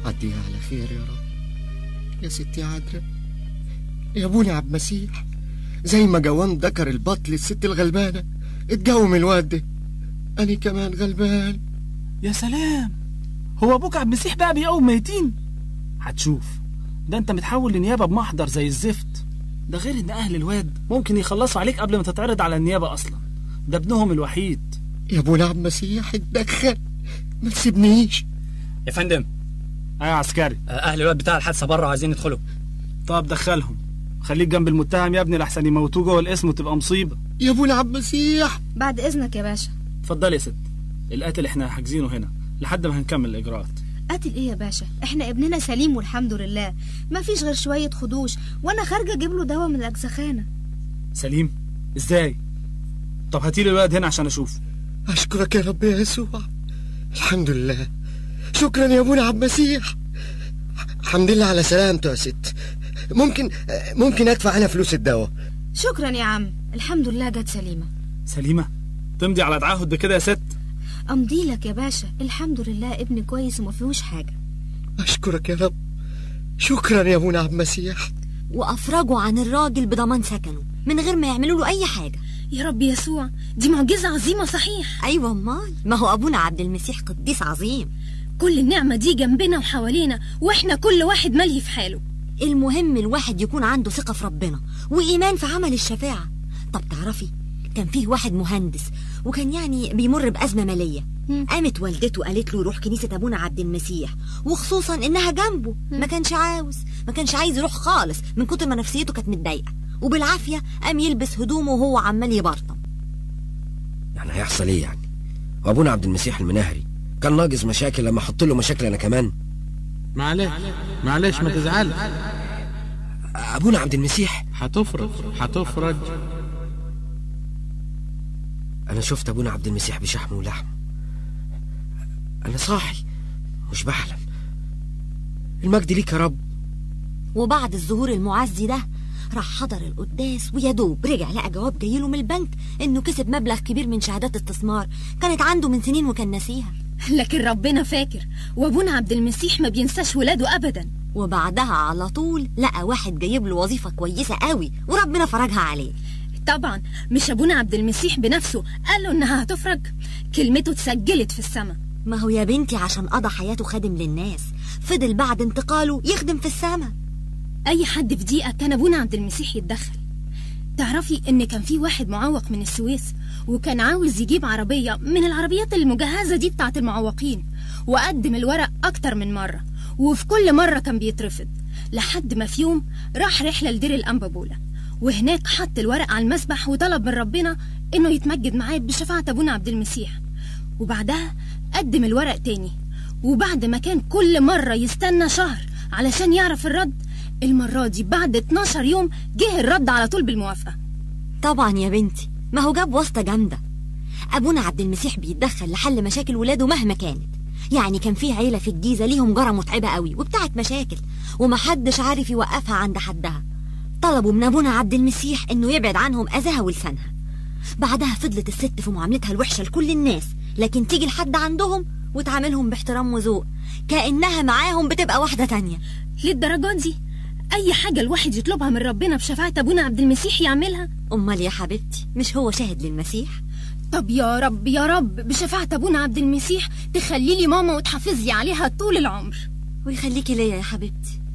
عديها على خير يا رب يا ستي عدرا يا ابونا عبد المسيح زي ما جوان ذكر البط للست الغلبانة اتجوم الواد ده أنا كمان غلبان يا سلام هو ابوك عبد المسيح بقى بيقوم ميتين هتشوف ده انت متحول لنيابه بمحضر زي الزفت ده غير ان اهل الواد ممكن يخلصوا عليك قبل ما تتعرض على النيابه اصلا ده ابنهم الوحيد يا ابونا عبد المسيح اتدخل ما تسيبنيش يا فندم ايوه عسكري آه، اهل الواد بتاع الحادثه بره عايزين يدخلوا طب دخلهم خليك جنب المتهم يا ابني لحسن يموتوه جوه الاسم وتبقى مصيبه يا ابونا عبد المسيح بعد إذنك يا باشا اتفضل يا ست القاتل احنا حاجزينه هنا لحد ما هنكمل الاجراءات قاتل ايه يا باشا احنا ابننا سليم والحمد لله ما فيش غير شوية خدوش وانا خارجة اجيب له دواء من الاجزخانة سليم ازاي طب هاتيلي الولد هنا عشان اشوفه أشكرك يا رب يا يسوع الحمد لله شكرا يا ابونا عبد المسيح الحمد لله على سلامته يا ست ممكن ممكن ادفع انا فلوس الدواء شكرا يا عم الحمد لله جت سليمة سليمه تمضي على تعهد بكده يا ست امضي لك يا باشا الحمد لله ابني كويس وما فيهوش حاجة اشكرك يا رب شكرا يا ابونا عبد المسيح وافرجوا عن الراجل بضمان سكنه من غير ما يعملوا له اي حاجه يا رب يسوع دي معجزة عظيمة صحيح ايوه امال ما هو ابونا عبد المسيح قديس عظيم كل النعمة دي جنبنا وحوالينا واحنا كل واحد ملهي في حاله المهم الواحد يكون عنده ثقه في ربنا وايمان في عمل الشفاعه طب تعرفي كان فيه واحد مهندس وكان يعني بيمر بأزمة مالية مم. قامت والدته قالت له روح كنيسة أبونا عبد المسيح وخصوصا إنها جنبه ما كانش عاوز ما كانش عايز يروح خالص من كتر ما نفسيته كانت متضايقة وبالعافية قام يلبس هدومه وهو عمال يبرطم يعني هيحصل ايه يعني وابونا عبد المسيح المناهري كان ناقص مشاكل لما احط له مشاكل انا كمان معلش معلش ما تزعلش ابونا عبد المسيح هتفرج هتفرج انا شفت ابونا عبد المسيح بشحم ولحم انا صاحي مش بحلم المجد ليك يا رب وبعد الظهور المعزي ده راح حضر القداس ويا دوب رجع لقى جواب جايله من البنك انه كسب مبلغ كبير من شهادات استثمار كانت عنده من سنين وكان ناسيها لكن ربنا فاكر وابونا عبد المسيح ما بينساش ولاده ابدا وبعدها على طول لقى واحد جايب له وظيفة كويسة قوي وربنا فرجها عليه طبعا مش ابونا عبد المسيح بنفسه قال له انها هتفرج كلمته اتسجلت في السماء ما هو يا بنتي عشان قضى حياته خادم للناس فضل بعد انتقاله يخدم في السماء اي حد في دقيقه كان ابونا عبد المسيح يتدخل تعرفي ان كان في واحد معوق من السويس وكان عاوز يجيب عربيه من العربيات المجهزه دي بتاعه المعوقين وقدم الورق اكتر من مره وفي كل مره كان بيترفض لحد ما في يوم راح رحله لدير الانبابوله وهناك حط الورق على المسبح وطلب من ربنا انه يتمجد معاه بشفاعه ابونا عبد المسيح وبعدها قدم الورق تاني وبعد ما كان كل مرة يستنى شهر علشان يعرف الرد المرة دي بعد 12 يوم جه الرد على طول بالموافقة طبعا يا بنتي ما هو جاب واسطة جامدة أبونا عبد المسيح بيتدخل لحل مشاكل ولاده مهما كانت يعني كان في عيلة في الجيزة ليهم جارة متعبة قوي وبتاعت مشاكل ومحدش عارف يوقفها عند حدها طلبوا من أبونا عبد المسيح إنه يبعد عنهم أذاها ولسانها بعدها فضلت الست في معاملتها الوحشة لكل الناس لكن تيجي لحد عندهم وتعاملهم باحترام وذوق كأنها معاهم بتبقى واحدة تانية للدرجات دي أي حاجة الواحد يطلبها من ربنا بشفاعة أبونا عبد المسيح يعملها أمال يا حبيبتي مش هو شاهد للمسيح طب يا رب يا رب بشفاعة أبونا عبد المسيح تخلي لي ماما وتحافظ لي عليها طول العمر ويخليكي ليا يا حبيبتي